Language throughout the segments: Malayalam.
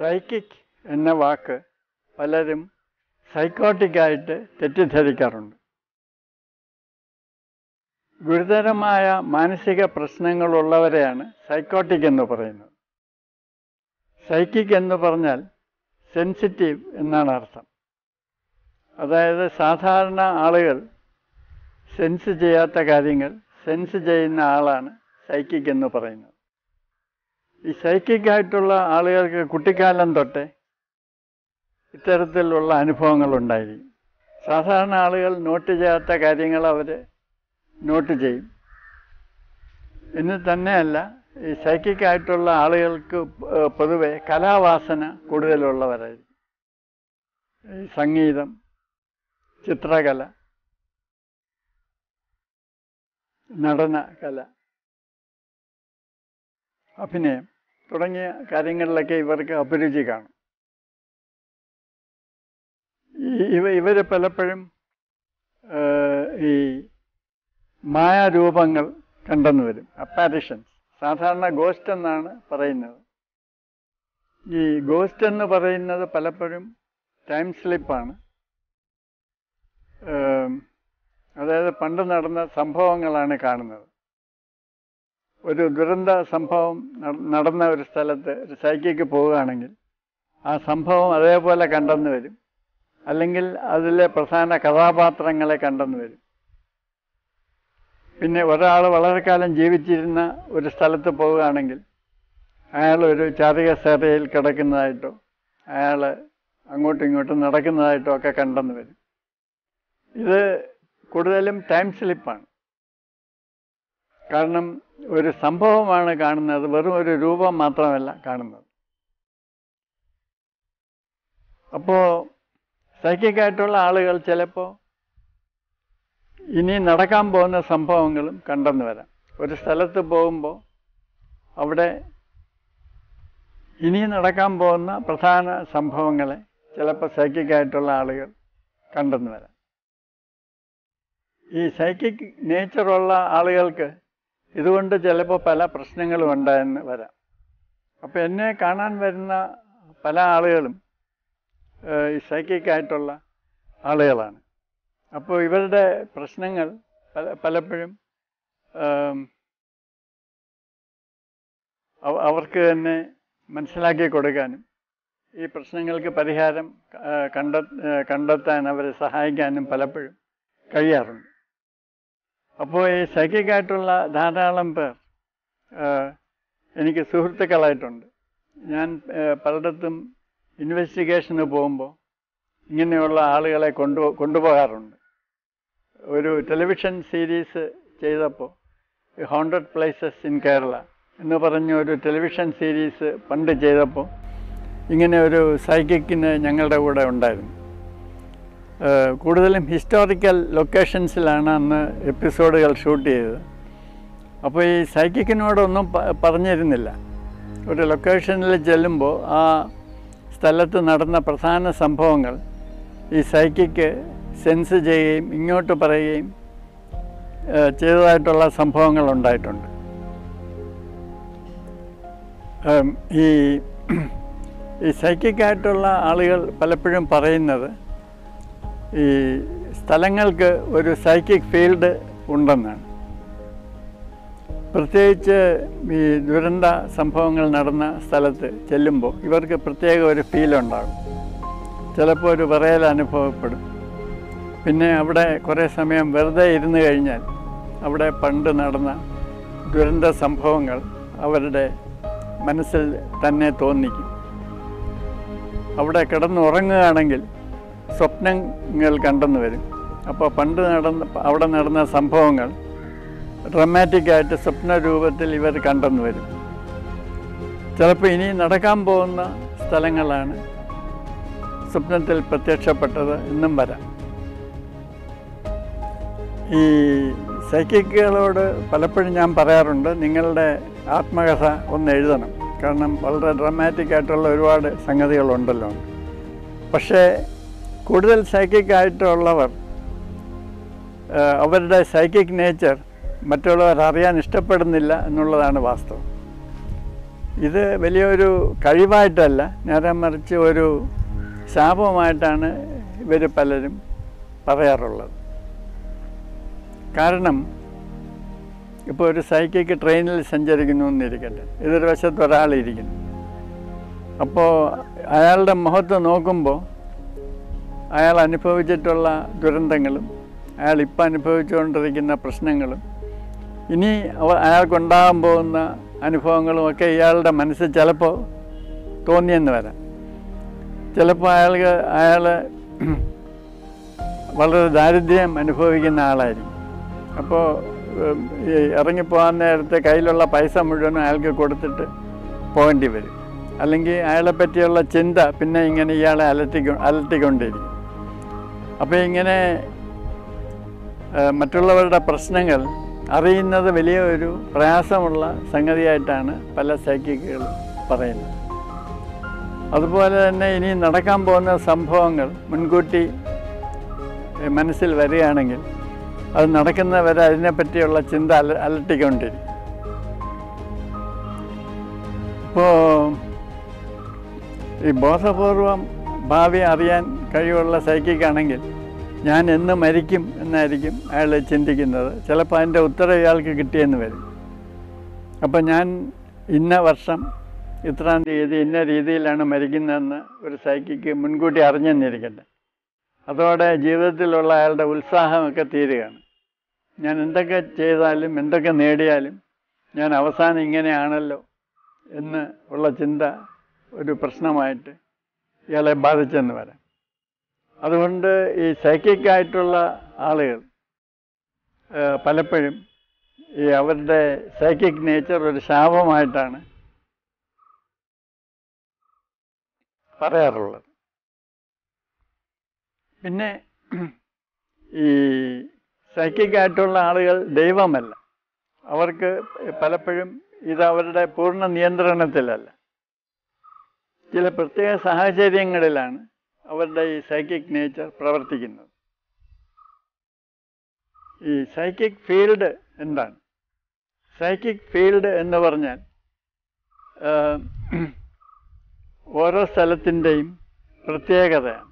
സൈക്കിക് എന്ന വാക്ക് പലരും സൈക്കോട്ടിക്കായിട്ട് തെറ്റിദ്ധരിക്കാറുണ്ട് ഗുരുതരമായ മാനസിക പ്രശ്നങ്ങളുള്ളവരെയാണ് സൈക്കോട്ടിക് എന്ന് പറയുന്നത് സൈക്കിക് എന്ന് പറഞ്ഞാൽ സെൻസിറ്റീവ് എന്നാണ് അർത്ഥം അതായത് സാധാരണ ആളുകൾ സെൻസ് ചെയ്യാത്ത കാര്യങ്ങൾ സെൻസ് ചെയ്യുന്ന ആളാണ് സൈക്കിക് എന്ന് പറയുന്നത് ഈ സൈക്കിക് ആയിട്ടുള്ള ആളുകൾക്ക് കുട്ടിക്കാലം തൊട്ടേ ഇത്തരത്തിലുള്ള അനുഭവങ്ങൾ ഉണ്ടായിരിക്കും സാധാരണ ആളുകൾ നോട്ട് ചെയ്യാത്ത കാര്യങ്ങൾ അവർ നോട്ട് ചെയ്യും എന്ന് തന്നെയല്ല ഈ സൈക്കിക് ആയിട്ടുള്ള ആളുകൾക്ക് ഏഹ് പൊതുവെ കലാവാസന കൂടുതലുള്ളവരായിരിക്കും ഈ സംഗീതം ചിത്രകല നടന കല അഭിനയം തുടങ്ങിയ കാര്യങ്ങളിലൊക്കെ ഇവർക്ക് അഭിരുചി കാണും ഈ ഇവ ഇവർ പലപ്പോഴും ഏഹ്, ഈ മായാരൂപങ്ങൾ കണ്ടെന്ന് വരും അപ്പാരിഷൻസ് സാധാരണ ഗോസ്റ്റ് എന്നാണ് പറയുന്നത് ഈ ഗോസ്റ്റ് എന്ന് പറയുന്നത് പലപ്പോഴും ടൈം സ്ലിപ്പാണ് ഏം, അതായത് പണ്ട് നടന്ന സംഭവങ്ങളാണ് കാണുന്നത് ഒരു ദുരന്ത സംഭവം നട- നടന്ന ഒരു സ്ഥലത്ത് ഒരു സൈക്കിക്ക് പോവുകയാണെങ്കിൽ ആ സംഭവം അതേപോലെ കണ്ടെന്ന് വരും അല്ലെങ്കിൽ അതിലെ പ്രധാന കഥാപാത്രങ്ങളെ കണ്ടെന്ന് വരും പിന്നെ ഒരാൾ വളരെ കാലം ജീവിച്ചിരുന്ന ഒരു സ്ഥലത്ത് പോവുകയാണെങ്കിൽ അയാൾ ഒരു ചാരികസേരയിൽ കിടക്കുന്നതായിട്ടോ അയാൾ അങ്ങോട്ടും ഇങ്ങോട്ടും നടക്കുന്നതായിട്ടോ ഒക്കെ കണ്ടെന്ന് വരും ഇത് കൂടുതലും ടൈം സ്ലിപ്പാണ് കാരണം ഒരു സംഭവമാണ് കാണുന്നത് വെറും ഒരു രൂപം മാത്രമല്ല കാണുന്നത് അപ്പോൾ സൈക്കിക്കായിട്ടുള്ള ആളുകൾ ചിലപ്പോൾ ഇനി നടക്കാൻ പോകുന്ന സംഭവങ്ങളും കണ്ടെന്ന് വരാം ഒരു സ്ഥലത്ത് പോകുമ്പോൾ അവിടെ ഇനി നടക്കാൻ പോകുന്ന പ്രധാന സംഭവങ്ങളെ ചിലപ്പോൾ സൈക്കിക്കായിട്ടുള്ള ആളുകൾ കണ്ടെന്ന് വരാം ഈ സൈക്കിക് നേച്ചറുള്ള ആളുകൾക്ക് ഇതുകൊണ്ട് ചിലപ്പോൾ പല പ്രശ്നങ്ങളും ഉണ്ടായെന്ന് വരാം അപ്പോൾ എന്നെ കാണാൻ വരുന്ന പല ആളുകളും ഏഹ്, ഈ സൈക്കിക്കായിട്ടുള്ള ആളുകളാണ് അപ്പോൾ ഇവരുടെ പ്രശ്നങ്ങൾ പല പലപ്പോഴും ഏം, അവ- അവർക്ക് തന്നെ മനസ്സിലാക്കി കൊടുക്കാനും ഈ പ്രശ്നങ്ങൾക്ക് പരിഹാരം ആ, കണ്ട ആ, കണ്ടെത്താൻ അവരെ സഹായിക്കാനും പലപ്പോഴും കഴിയാറുണ്ട് അപ്പോൾ ഈ സൈക്കിക്കായിട്ടുള്ള ധാരാളം പേർ ആ, എനിക്ക് സുഹൃത്തുക്കളായിട്ടുണ്ട് ഞാൻ ആ, പലയിടത്തും ഇൻവെസ്റ്റിഗേഷന് പോകുമ്പോൾ ഇങ്ങനെയുള്ള ആളുകളെ കൊണ്ടു കൊണ്ടുപോകാറുണ്ട് ഒരു ടെലിവിഷൻ സീരീസ് ചെയ്തപ്പോൾ ഹൺഡ്രഡ് പ്ലേസസ് ഇൻ കേരള എന്ന് പറഞ്ഞ ഒരു ടെലിവിഷൻ സീരീസ് പണ്ട് ചെയ്തപ്പോൾ ഇങ്ങനെ ഒരു സൈക്കിക്കിന് ഞങ്ങളുടെ കൂടെ ഉണ്ടായിരുന്നു ഏഹ് കൂടുതലും ഹിസ്റ്റോറിക്കൽ ലൊക്കേഷൻസിലാണ് അന്ന് എപ്പിസോഡുകൾ ഷൂട്ട് ചെയ്തത് അപ്പോൾ ഈ സൈക്കിക്കിനോടൊന്നും പ- പറഞ്ഞിരുന്നില്ല ഒരു ലൊക്കേഷനിൽ ചെല്ലുമ്പോൾ ആ സ്ഥലത്ത് നടന്ന പ്രധാന സംഭവങ്ങൾ ഈ സൈക്കിക്ക് സെൻസ് ചെയ്യുകയും ഇങ്ങോട്ട് പറയുകയും ഏഹ് ചെയ്തതായിട്ടുള്ള സംഭവങ്ങൾ ഉണ്ടായിട്ടുണ്ട് ഏം, ഈ ഈ സൈക്കിക്കായിട്ടുള്ള ആളുകൾ പലപ്പോഴും പറയുന്നത് ഈ സ്ഥലങ്ങൾക്ക് ഒരു സൈക്കിക് ഫീൽഡ് ഉണ്ടെന്നാണ് പ്രത്യേകിച്ച് ഈ ദുരന്ത സംഭവങ്ങൾ നടന്ന സ്ഥലത്ത് ചെല്ലുമ്പോൾ ഇവർക്ക് പ്രത്യേക ഒരു ഫീൽ ഉണ്ടാകും ചിലപ്പോൾ ഒരു വിറയൽ അനുഭവപ്പെടും പിന്നെ അവിടെ കുറേ സമയം വെറുതെ ഇരുന്ന് കഴിഞ്ഞാൽ അവിടെ പണ്ട് നടന്ന ദുരന്ത സംഭവങ്ങൾ അവരുടെ മനസ്സിൽ തന്നെ തോന്നിക്കും അവിടെ കിടന്നുറങ്ങുകയാണെങ്കിൽ സ്വപ്നങ്ങൾ കണ്ടെന്ന് വരും അപ്പോൾ പണ്ട് നടന്ന അവിടെ നടന്ന സംഭവങ്ങൾ ഡ്രമാറ്റിക്കായിട്ട് സ്വപ്ന രൂപത്തിൽ ഇവർ കണ്ടെന്ന് വരും ചിലപ്പോൾ ഇനി നടക്കാൻ പോകുന്ന സ്ഥലങ്ങളാണ് സ്വപ്നത്തിൽ പ്രത്യക്ഷപ്പെട്ടത് എന്നും വരാം ഈ സൈക്കിക്കുകളോട് പലപ്പോഴും ഞാൻ പറയാറുണ്ട് നിങ്ങളുടെ ആത്മകഥ ഒന്ന് എഴുതണം കാരണം വളരെ ഡ്രമാറ്റിക് ആയിട്ടുള്ള ഒരുപാട് സംഗതികളുണ്ടല്ലോ പക്ഷേ കൂടുതൽ സൈക്കിക് ആയിട്ടുള്ളവർ ആ, അവരുടെ സൈക്കിക് നേച്ചർ മറ്റുള്ളവർ അറിയാൻ ഇഷ്ടപ്പെടുന്നില്ല എന്നുള്ളതാണ് വാസ്തവം ഇത് വലിയൊരു കഴിവായിട്ടല്ല നേരെ മറിച്ച് ഒരു ശാപമായിട്ടാണ് ഇവർ പലരും പറയാറുള്ളത് കാരണം ഇപ്പോൾ ഒരു സൈക്കിക്ക് ട്രെയിനിൽ സഞ്ചരിക്കുന്നു എന്നിരിക്കട്ടെ ഇതൊരു വശത്ത് ഒരാളിരിക്കുന്നു അപ്പോൾ അയാളുടെ മുഖത്ത് നോക്കുമ്പോൾ അയാൾ അനുഭവിച്ചിട്ടുള്ള ദുരന്തങ്ങളും അയാൾ ഇപ്പം അനുഭവിച്ചുകൊണ്ടിരിക്കുന്ന പ്രശ്നങ്ങളും ഇനി അവ അയാൾക്കുണ്ടാകാൻ പോകുന്ന അനുഭവങ്ങളും ഒക്കെ ഇയാളുടെ മനസ്സിൽ ചിലപ്പോൾ തോന്നിയെന്ന് വരാം ചിലപ്പോൾ അയാൾക്ക് അയാൾ വളരെ ദാരിദ്ര്യം അനുഭവിക്കുന്ന ആളായിരിക്കും അപ്പോൾ ഉം, ഈ ഇറങ്ങിപ്പോകാൻ നേരത്തെ കയ്യിലുള്ള പൈസ മുഴുവനും അയാൾക്ക് കൊടുത്തിട്ട് പോകേണ്ടി വരും അല്ലെങ്കിൽ അയാളെ പറ്റിയുള്ള ചിന്ത പിന്നെ ഇങ്ങനെ ഇയാളെ അലട്ടിക്കൊ അലട്ടിക്കൊണ്ടിരിക്കും അപ്പോൾ ഇങ്ങനെ ആ, മറ്റുള്ളവരുടെ പ്രശ്നങ്ങൾ അറിയുന്നത് വലിയ ഒരു പ്രയാസമുള്ള സംഗതിയായിട്ടാണ് പല സൈക്കിക്കുകൾ പറയുന്നത് അതുപോലെ തന്നെ ഇനി നടക്കാൻ പോകുന്ന സംഭവങ്ങൾ മുൻകൂട്ടി ഏ, മനസ്സിൽ വരികയാണെങ്കിൽ അത് നടക്കുന്നവരെ അതിനെപ്പറ്റിയുള്ള ചിന്ത അല അലട്ടിക്കൊണ്ടിരിക്കും ഇപ്പോൾ ഈ ബോധപൂർവം ഭാവി അറിയാൻ കഴിവുള്ള സൈക്കിക്കാണെങ്കിൽ ഞാൻ എന്ന് മരിക്കും എന്നായിരിക്കും അയാൾ ചിന്തിക്കുന്നത് ചിലപ്പോൾ അതിൻ്റെ ഉത്തരം ഇയാൾക്ക് കിട്ടിയെന്ന് വരും അപ്പം ഞാൻ ഇന്ന വർഷം ഇത്രാം തീയതി ഇന്ന രീതിയിലാണ് മരിക്കുന്നതെന്ന് ഒരു സൈക്കിക്ക് മുൻകൂട്ടി അറിഞ്ഞെന്നിരിക്കട്ടെ അതോടെ ജീവിതത്തിലുള്ള അയാളുടെ ഉത്സാഹമൊക്കെ തീരുകയാണ് ഞാൻ എന്തൊക്കെ ചെയ്താലും എന്തൊക്കെ നേടിയാലും ഞാൻ അവസാനം ഇങ്ങനെയാണല്ലോ എന്ന് ഉള്ള ചിന്ത ഒരു പ്രശ്നമായിട്ട് ഇയാളെ ബാധിച്ചെന്ന് വരാം അതുകൊണ്ട് ഈ സൈക്കിക് ആയിട്ടുള്ള ആളുകൾ ഏഹ്, പലപ്പോഴും ഈ അവരുടെ സൈക്കിക് നേച്ചർ ഒരു ശാപമായിട്ടാണ് പറയാറുള്ളത് പിന്നെ ഈ സൈക്കിക് ആയിട്ടുള്ള ആളുകൾ ദൈവമല്ല അവർക്ക് പലപ്പോഴും ഇത് അവരുടെ പൂർണ്ണ നിയന്ത്രണത്തിലല്ല ചില പ്രത്യേക സാഹചര്യങ്ങളിലാണ് അവരുടെ ഈ സൈക്കിക് നേച്ചർ പ്രവർത്തിക്കുന്നത് ഈ സൈക്കിക് ഫീൽഡ് എന്താണ് സൈക്കിക് ഫീൽഡ് എന്ന് പറഞ്ഞാൽ ആ, ഓരോ സ്ഥലത്തിൻ്റെയും പ്രത്യേകതയാണ്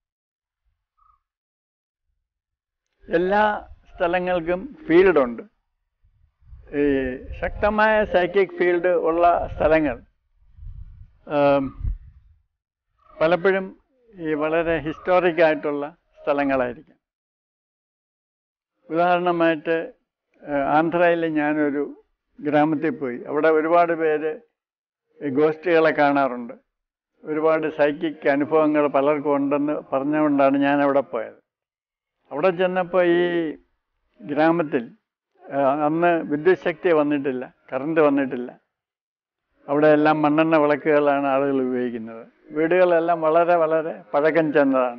എല്ലാ സ്ഥലങ്ങൾക്കും ഫീൽഡുണ്ട് ഈ ശക്തമായ സൈക്കിക് ഫീൽഡ് ഉള്ള സ്ഥലങ്ങൾ ആം, പലപ്പോഴും ഈ വളരെ ഹിസ്റ്റോറിക് ആയിട്ടുള്ള സ്ഥലങ്ങളായിരിക്കും ഉദാഹരണമായിട്ട് ഏഹ്, ആന്ധ്രയിൽ ഞാനൊരു ഗ്രാമത്തിൽ പോയി അവിടെ ഒരുപാട് പേര് ഈ ഗോസ്റ്റുകളെ കാണാറുണ്ട് ഒരുപാട് സൈക്കിക് അനുഭവങ്ങൾ പലർക്കും ഉണ്ടെന്ന് പറഞ്ഞുകൊണ്ടാണ് ഞാൻ അവിടെ പോയത് അവിടെ ചെന്നപ്പോൾ ഈ ഗ്രാമത്തിൽ ആ, അന്ന് വിദ്യുത് ശക്തി വന്നിട്ടില്ല കറണ്ട് വന്നിട്ടില്ല അവിടെ എല്ലാം മണ്ണെണ്ണ വിളക്കുകളാണ് ആളുകൾ ഉപയോഗിക്കുന്നത് വീടുകളെല്ലാം വളരെ വളരെ പഴക്കം ചെന്നതാണ്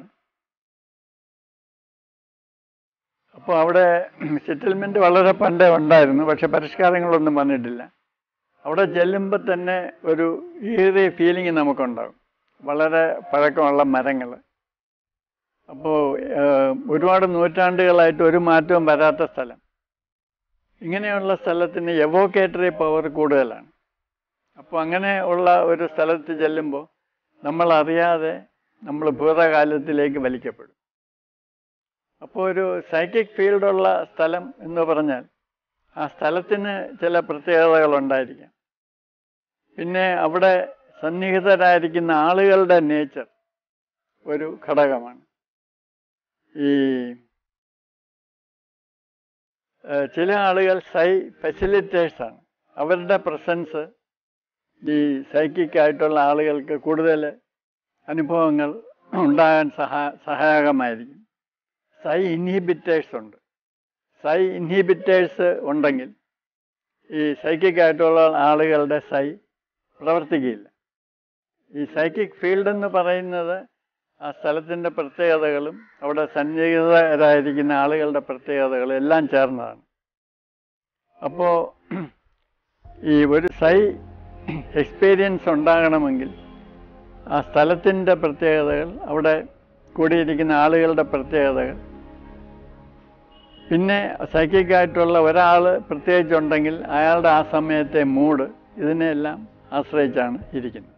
അപ്പോൾ അവിടെ സെറ്റിൽമെൻറ്റ് വളരെ പണ്ടേ ഉണ്ടായിരുന്നു പക്ഷെ പരിഷ്കാരങ്ങളൊന്നും വന്നിട്ടില്ല അവിടെ ചെല്ലുമ്പോൾ തന്നെ ഒരു ഏറിയ ഫീലിംഗ് നമുക്കുണ്ടാകും വളരെ പഴക്കമുള്ള മരങ്ങൾ അപ്പോൾ ഒരുപാട് നൂറ്റാണ്ടുകളായിട്ട് ഒരു മാറ്റവും വരാത്ത സ്ഥലം ഇങ്ങനെയുള്ള സ്ഥലത്തിന് എവോക്കേറ്ററി പവർ കൂടുതലാണ് അപ്പോൾ അങ്ങനെ ഉള്ള ഒരു സ്ഥലത്ത് ചെല്ലുമ്പോൾ നമ്മൾ അറിയാതെ നമ്മൾ ഭൂതകാലത്തിലേക്ക് വലിക്കപ്പെടും അപ്പോൾ ഒരു സൈക്കിക് ഫീൽഡുള്ള സ്ഥലം എന്ന് പറഞ്ഞാൽ ആ സ്ഥലത്തിന് ചില പ്രത്യേകതകൾ ഉണ്ടായിരിക്കാം പിന്നെ അവിടെ സന്നിഹിതരായിരിക്കുന്ന ആളുകളുടെ നേച്ചർ ഒരു ഘടകമാണ് ഈ ഏഹ്, ചില ആളുകൾ സൈ ഫെസിലിറ്റേഴ്സാണ് അവരുടെ പ്രസൻസ് ഈ സൈക്കിക് ആയിട്ടുള്ള ആളുകൾക്ക് കൂടുതൽ അനുഭവങ്ങൾ ഉണ്ടാകാൻ സഹാ സഹായകമായിരിക്കും സൈ ഇൻഹിബിറ്റേഴ്സ് ഉണ്ട് സൈ ഇൻഹിബിറ്റേഴ്സ് ഉണ്ടെങ്കിൽ ഈ സൈക്കിക് ആയിട്ടുള്ള ആളുകളുടെ സൈ പ്രവർത്തിക്കുകയില്ല ഈ സൈക്കിക് ഫീൽഡ് എന്ന് പറയുന്നത് ആ സ്ഥലത്തിൻ്റെ പ്രത്യേകതകളും അവിടെ സന്നിഹിതരായിരിക്കുന്ന ആളുകളുടെ പ്രത്യേകതകളും എല്ലാം ചേർന്നതാണ് അപ്പോൾ ഈ ഒരു സൈ എക്സ്പീരിയൻസ് ഉണ്ടാകണമെങ്കിൽ ആ സ്ഥലത്തിൻ്റെ പ്രത്യേകതകൾ അവിടെ കൂടിയിരിക്കുന്ന ആളുകളുടെ പ്രത്യേകതകൾ പിന്നെ സൈക്കിക് ആയിട്ടുള്ള ഒരാൾ പ്രത്യേകിച്ചുണ്ടെങ്കിൽ അയാളുടെ ആ സമയത്തെ മൂഡ് ഇതിനെല്ലാം ആശ്രയിച്ചാണ് ഇരിക്കുന്നത്